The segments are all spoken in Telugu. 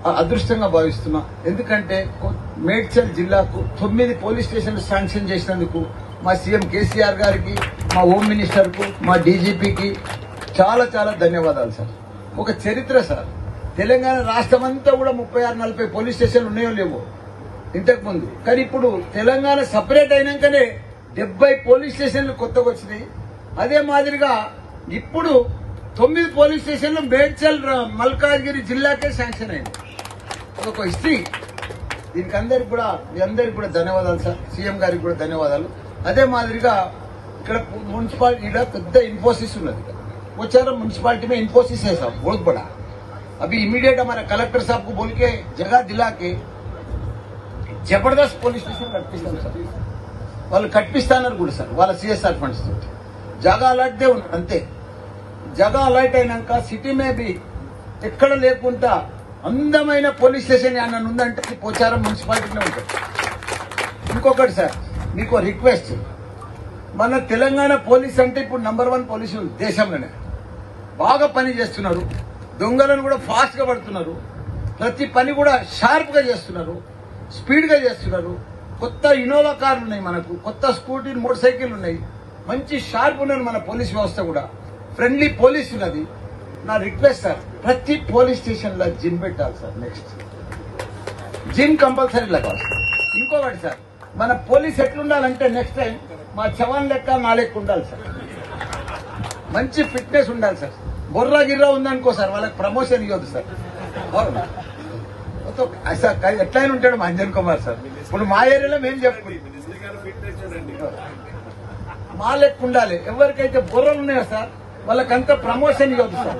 అ- అదృష్టంగా భావిస్తున్నా ఎందుకంటే కొ- మేడ్చల్ జిల్లాకు తొమ్మిది పోలీస్ స్టేషన్లు శాంక్షన్ చేసినందుకు మా సీఎం కేసీఆర్ గారికి మా హోమ్ మినిస్టర్ కు మా డీజీపీకి చాలా చాలా ధన్యవాదాలు సార్ ఒక చరిత్ర సార్ తెలంగాణ రాష్ట్రం అంతా కూడా ముప్పై ఆరు నలభై పోలీస్ స్టేషన్లు ఉన్నాయో లేవో ఇంతకు ముందు కానీ ఇప్పుడు తెలంగాణ సపరేట్ అయినాకనే డెబ్బై పోలీస్ స్టేషన్లు కొత్తగా వచ్చినాయి అదే మాదిరిగా ఇప్పుడు తొమ్మిది పోలీస్ స్టేషన్లు మేడ్చల్ ర- మల్కాజ్గిరి జిల్లాకే శాంక్షన్ అయింది అదొక హిస్టరీ దీనికి అందరికి కూడా మీ అందరికి కూడా ధన్యవాదాలు సార్ సీఎం గారికి కూడా ధన్యవాదాలు అదే మాదిరిగా ఇక్కడ మున్సిపాలిటీ ఇక్కడ పెద్ద ఇన్ఫోసిస్ ఉన్నది వచ్చారా मुन्सिपालिटी में इन्फोसिस है साहब बहुत बड़ा अभी इमीडिएट हमारे कलेक्टर साहब को बोल के जगह दिला के జబర్దస్త్ పోలీస్ స్టేషన్ కట్టిస్తాం సార్ వాళ్ళు కట్టిస్తానన్నారు కూడా సార్ వాళ్ళ సిఎస్ఆర్ ఫండ్స్ తోటి జగా అలాట్దే ఉంది అంతే జగా అలాట్ అయినాక సిటీ మే బి ఎక్కడ లేకుండా అందమైన పోలీస్ స్టేషన్ ఏమన్నా ఉందంటే ఈ పోచారం మున్సిపాలిటీలో ఉంటుంది ఇంకొకటి సార్ మీకు రిక్వెస్ట్ మన తెలంగాణ పోలీస్ అంటే ఇప్పుడు నంబర్ వన్ పోలీసు దేశంలోనే బాగా పని చేస్తున్నారు దొంగలను కూడా ఫాస్ట్ గా పడుతున్నారు ప్రతి పని కూడా షార్ప్ గా చేస్తున్నారు స్పీడ్ గా చేస్తున్నారు కొత్త ఇన్నోవా కార్లు ఉన్నాయి మనకు కొత్త స్కూటీ మోటార్ సైకిల్ ఉన్నాయి మంచి షార్ప్ ఉన్నది మన పోలీస్ వ్యవస్థ కూడా ఫ్రెండ్లీ పోలీస్ ఉన్నది నా రిక్వెస్ట్ సార్ ప్రతి పోలీస్ స్టేషన్ లో జిమ్ పెట్టాలి సార్ నెక్స్ట్ జిమ్ కంపల్సరీ లగాలి ఇంకొకటి సార్ మన పోలీస్ ఎట్లుండాలంటే నెక్స్ట్ టైం మా చవాన్ లెక్క నా లెక్క ఉండాలి సార్ మంచి ఫిట్నెస్ ఉండాలి సార్ బొర్రా గిర్రా ఉందనుకో సార్ వాళ్ళకి ప్రమోషన్ ఇవ్వద్దు సార్ అవును మొత్తం సార్ కా- ఎట్లయినా ఉంటాడు మా అంజన్ కుమార్ సార్ ఇప్పుడు మా ఏరియాలో మేము చెప్పుకుంటాం మా లెక్క ఉండాలి ఎవరికైతే బుర్రలు ఉన్నాయో సార్ వాళ్ళకంతా ప్రమోషన్ ఇవ్వద్దు సార్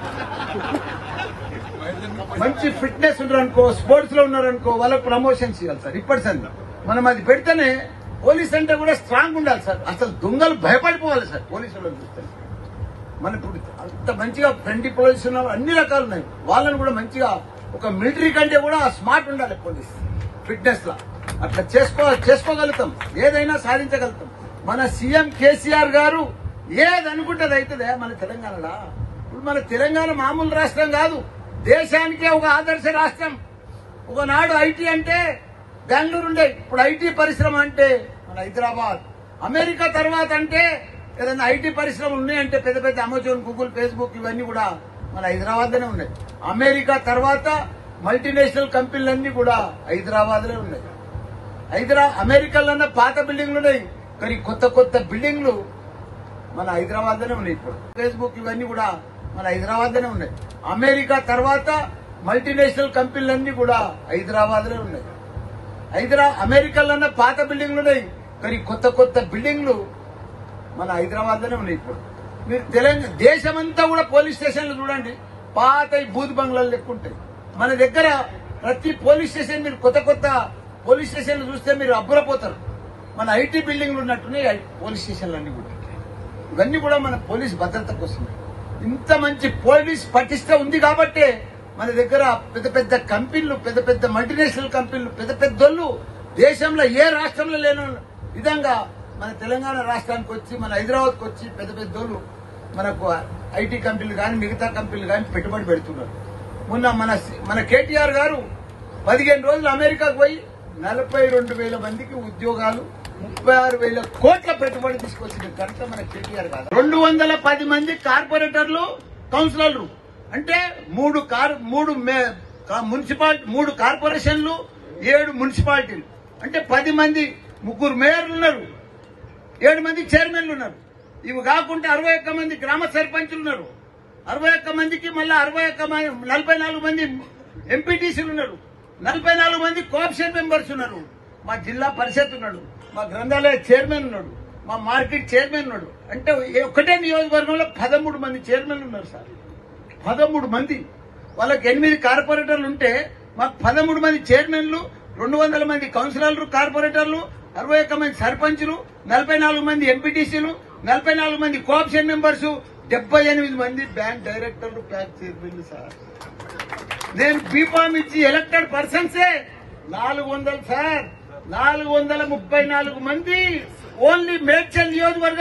మంచి ఫిట్నెస్ ఉన్నారనుకో స్పోర్ట్స్ లో ఉన్నారనుకో వాళ్ళకి ప్రమోషన్స్ ఇవ్వాలి సార్ ఇప్పటి సంది మనం అది పెడితేనే పోలీస్ అంటే కూడా స్ట్రాంగ్ ఉండాలి సార్ అసలు దొంగలు భయపడిపోవాలి సార్ పోలీసు వాళ్ళని చూస్తే మన ఇప్పుడు అంత మంచిగా ఫ్రెండ్లీ పోలీసు ఉన్నారు అన్ని రకాలు ఉన్నాయి వాళ్ళని కూడా మంచిగా ఒక మిలిటరీ కంటే కూడా స్మార్ట్ ఉండాలి పోలీస్ ఫిట్నెస్ లా అట్లా చేసుకో చేసుకోగలుగుతాం ఏదైనా సాధించగలుగుతాం మన సీఎం కేసీఆర్ గారు ఏది అనుకుంటే అది అవుతుందే మన తెలంగాణలో ఇప్పుడు మన తెలంగాణ మామూలు రాష్ట్రం కాదు దేశానికే ఒక ఆదర్శ రాష్ట్రం ఒకనాడు ఐటీ అంటే బెంగళూరు ఉండే ఇప్పుడు ఐటీ పరిశ్రమ అంటే మన హైదరాబాద్ అమెరికా తర్వాత అంటే ఏదైనా ఐటీ పరిశ్రమలు ఉన్నాయంటే పెద్ద పెద్ద అమెజాన్ గూగుల్ ఫేస్బుక్ ఇవన్నీ కూడా మన హైదరాబాద్ లోనే ఉన్నాయి అమెరికా తర్వాత మల్టీనేషనల్ కంపెనీలన్నీ కూడా హైదరాబాద్ లో ఉన్నాయి హైదరా అమెరికాలో పాత బిల్డింగ్లు ఉన్నాయి కానీ కొత్త కొత్త బిల్డింగ్లు మన హైదరాబాద్ లోనే ఉన్నాయి ఇప్పుడు ఫేస్బుక్ ఇవన్నీ కూడా మన హైదరాబాద్ లోనే ఉన్నాయి అమెరికా తర్వాత మల్టీనేషనల్ కంపెనీలన్నీ కూడా హైదరాబాద్ లో ఉన్నాయి హైదరా అమెరికాలో పాత బిల్డింగ్లు ఉన్నాయి కానీ కొత్త కొత్త బిల్డింగ్లు మన హైదరాబాద్ లోనే ఉన్నాయి ఇప్పుడు మీరు తెలంగాణ దేశమంతా కూడా పోలీస్ స్టేషన్లు చూడండి పాత ఈ బూత్ బంగ్లాలు లెక్క ఉంటాయి మన దగ్గర ప్రతి పోలీస్ స్టేషన్ మీరు కొత్త కొత్త పోలీస్ స్టేషన్లు చూస్తే మీరు అబ్బురపోతారు మన ఐటీ బిల్డింగ్లు ఉన్నట్టున్నాయి ఐ- పోలీస్ స్టేషన్లు అన్ని కూడా ఇవన్నీ కూడా మన పోలీస్ భద్రత కోసం ఇంత మంచి పోలీస్ పటిష్ట ఉంది కాబట్టే మన దగ్గర పెద్ద పెద్ద కంపెనీలు పెద్ద పెద్ద మల్టీనేషనల్ కంపెనీలు పెద్ద పెద్దోళ్ళు దేశంలో ఏ రాష్ట్రంలో లేని విధంగా మన తెలంగాణ రాష్ట్రానికి వచ్చి మన హైదరాబాద్కి వచ్చి పెద్ద పెద్దోళ్ళు మనకు ఐటీ కంపెనీలు కానీ మిగతా కంపెనీలు కానీ పెట్టుబడి పెడుతున్నారు మొన్న మన మన కేటీఆర్ గారు పదిహేను రోజులు అమెరికాకు పోయి నలభై రెండు వేల మందికి ఉద్యోగాలు ముప్పై ఆరు వేల కోట్ల పెట్టుబడి తీసుకొచ్చిన ఘనత మన కేటీఆర్ గారు రెండు వందల పది మంది కార్పొరేటర్లు కౌన్సిలర్లు అంటే మూడు కార్ మూడు మే- కా- మున్సిపాలిటీ మూడు కార్పొరేషన్లు ఏడు మున్సిపాలిటీలు అంటే పది మంది ముగ్గురు మేయర్లు ఉన్నారు ఏడు మంది చైర్మన్లు ఉన్నారు ఇవి కాకుండా అరవై ఒక్క మంది గ్రామ సర్పంచులు ఉన్నారు అరవై ఒక్క మందికి మళ్ళీ అరవై ఒక్క మంది నలభై నాలుగు మంది ఎంపీటీసీలు ఉన్నారు నలభై నాలుగు మంది కోఆప్షన్ మెంబర్స్ ఉన్నారు మా జిల్లా పరిషత్ ఉన్నాడు మా గ్రంథాలయ చైర్మన్ ఉన్నాడు మా మార్కెట్ చైర్మన్ ఉన్నాడు అంటే ఏ- ఒకటే నియోజకవర్గంలో పదమూడు మంది చైర్మన్లు ఉన్నారు సార్ పదమూడు మంది వాళ్ళకి ఎనిమిది కార్పొరేటర్లు ఉంటే మాకు పదమూడు మంది చైర్మన్లు రెండు వందల మంది కౌన్సిలర్లు కార్పొరేటర్లు అరవై ఒక్క మంది సర్పంచులు నలభై నాలుగు మంది ఎంపీటీసీలు నలభై నాలుగు మంది కోఆప్షన్ మెంబర్స్ డెబ్బై ఎనిమిది మంది బ్యాంక్ డైరెక్టర్లు బ్యాంక్ చైర్మన్లు సార్ నేను బీఫామ్ ఇచ్చి ఎలక్టెడ్ పర్సన్సే నాలుగు వందలు సార్ నాలుగు వందల ముప్పై నాలుగు మంది ఓన్లీ మేడ్చల్ నియోజకవర్గం